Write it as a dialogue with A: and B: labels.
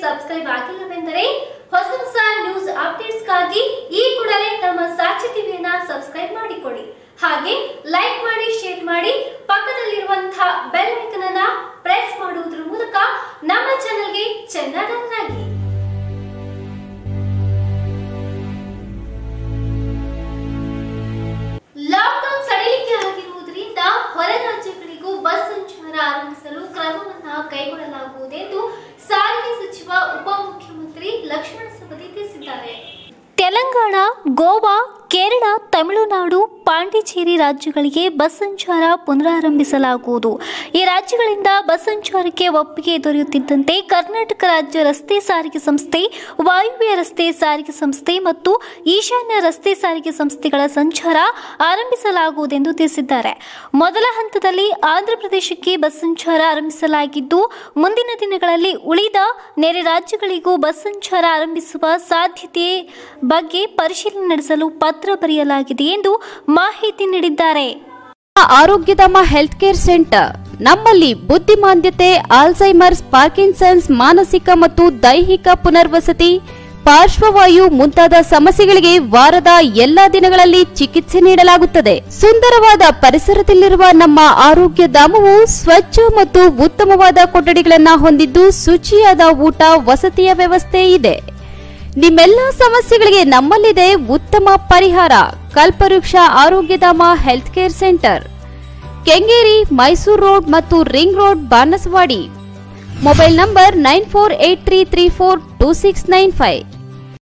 A: subscribe ಆಗಿಲ್ಲವೆಂದರೆ ಹೊಸ ಹೊಸ news ಅಪ್ಡೇಟ್ಸ್ಗಾಗಿ ಈ ಕೂಡಲೇ ನಮ್ಮ ಸಾಕ್ಷಿ ಟಿವಿಯನ್ನ ಸಬ್ಸ್ಕ್ರೈಬ್ ಮಾಡಿಕೊಳ್ಳಿ ಹಾಗೆ ಲೈಕ್ ಮಾಡಿ ಶೇರ್ ಮಾಡಿ ಪಕ್ಕದಲ್ಲಿರುವಂತಹ ಬೆಲ್ ಐಕನ್ ಅನ್ನ ಪ್ರೆಸ್ ಮಾಡುವುದರ ಮೂಲಕ ನಮ್ಮ ಚಾನೆಲ್ಗೆ ಚೆನ್ನಡನ್ನಾಗಿ ಲಾಕ್ಡೌನ್ ಸಡಿಲಿಕೆ ಆಗಿರುವುದರಿಂದ ಹೊರ ರಾಜ್ಯಗಳಿಗೂ ಬಸ್ ಸಂಚಾರ ಆರಂಭಿಸಲು ಕ್ರಮವನ್ನ ಕೈಗೊಳ್ಳಲಾಗುವುದೆಂದು ಸಾರಿಗೆ ಸಚಿವ ಉಪಮುಖ್ಯಮಂತ್ರಿ ಲಕ್ಷ್ಮಣ ಸವದಿ ತಿಳಿಸಿದ್ದಾರೆ ತೆಲಂಗಾಣ ಗೋವಾ ಕೇರಳ ತಮಿಳುನಾಡು ಪಾಂಡಿಚೇರಿ ರಾಜ್ಯಗಳಿಗೆ ಬಸ್ ಸಂಚಾರ ಪುನರಾರಂಭಿಸಲಾಗುವುದು ಈ ರಾಜ್ಯಗಳಿಂದ ಬಸ್ ಸಂಚಾರಕ್ಕೆ ಒಪ್ಪಿಗೆ ದೊರೆಯುತ್ತಿದ್ದಂತೆ ಕರ್ನಾಟಕ ರಾಜ್ಯ ರಸ್ತೆ ಸಾರಿಗೆ ಸಂಸ್ಥೆ ವಾಯುವ್ಯ ರಸ್ತೆ ಸಾರಿಗೆ ಸಂಸ್ಥೆ ಮತ್ತು ಈಶಾನ್ಯ ರಸ್ತೆ ಸಾರಿಗೆ ಸಂಸ್ಥೆಗಳ ಸಂಚಾರ ಆರಂಭಿಸಲಾಗುವುದೆಂದು ತಿಳಿಸಿದ್ದಾರೆ ಮೊದಲ ಹಂತದಲ್ಲಿ ಆಂಧ್ರಪ್ರದೇಶಕ್ಕೆ ಬಸ್ ಸಂಚಾರ ಆರಂಭಿಸಲಾಗಿದ್ದು ಮುಂದಿನ ದಿನಗಳಲ್ಲಿ ಉಳಿದ ನೆರೆ ರಾಜ್ಯಗಳಿಗೂ ಬಸ್ ಸಂಚಾರ ಆರಂಭಿಸುವ ಸಾಧ್ಯತೆ ಬಗ್ಗೆ ಪರಿಶೀಲನೆ ನಡೆಸಲು ಪತ್ರ ಬರೆಯಲಾಗಿದೆ ಎಂದು ಮಾಹಿತಿ ನೀಡಿದ್ದಾರೆ
B: ಆರೋಗ್ಯಧಾಮ ಹೆಲ್ತ್ ಕೇರ್ ಸೆಂಟರ್ ನಮ್ಮಲ್ಲಿ ಬುದ್ಧಿಮಾಂದ್ಯತೆ ಆಲ್ಝೈಮರ್ಸ್ ಪಾರ್ಕಿನ್ಸನ್ಸ್ ಮಾನಸಿಕ ಮತ್ತು ದೈಹಿಕ ಪುನರ್ವಸತಿ ಪಾರ್ಶ್ವವಾಯು ಮುಂತಾದ ಸಮಸ್ಯೆಗಳಿಗೆ ವಾರದ ಎಲ್ಲಾ ದಿನಗಳಲ್ಲಿ ಚಿಕಿತ್ಸೆ ನೀಡಲಾಗುತ್ತದೆ ಸುಂದರವಾದ ಪರಿಸರದಲ್ಲಿರುವ ನಮ್ಮ ಆರೋಗ್ಯ ಧಾಮವು ಸ್ವಚ್ಛ ಮತ್ತು ಉತ್ತಮವಾದ ಕೊಠಡಿಗಳನ್ನ ಹೊಂದಿದ್ದು ಶುಚಿಯಾದ ಊಟ ವಸತಿಯ ವ್ಯವಸ್ಥೆ ಇದೆ ನಿಮ್ಮೆಲ್ಲ ಸಮಸ್ಯೆಗಳಿಗೆ ನಮ್ಮಲ್ಲಿದೆ ಉತ್ತಮ ಪರಿಹಾರ Kalpavriksha Arogyadhama health care centre Kengeri Mysore road ಮತ್ತು ring road Banaswadi mobile number nine four eight three three four two six nine five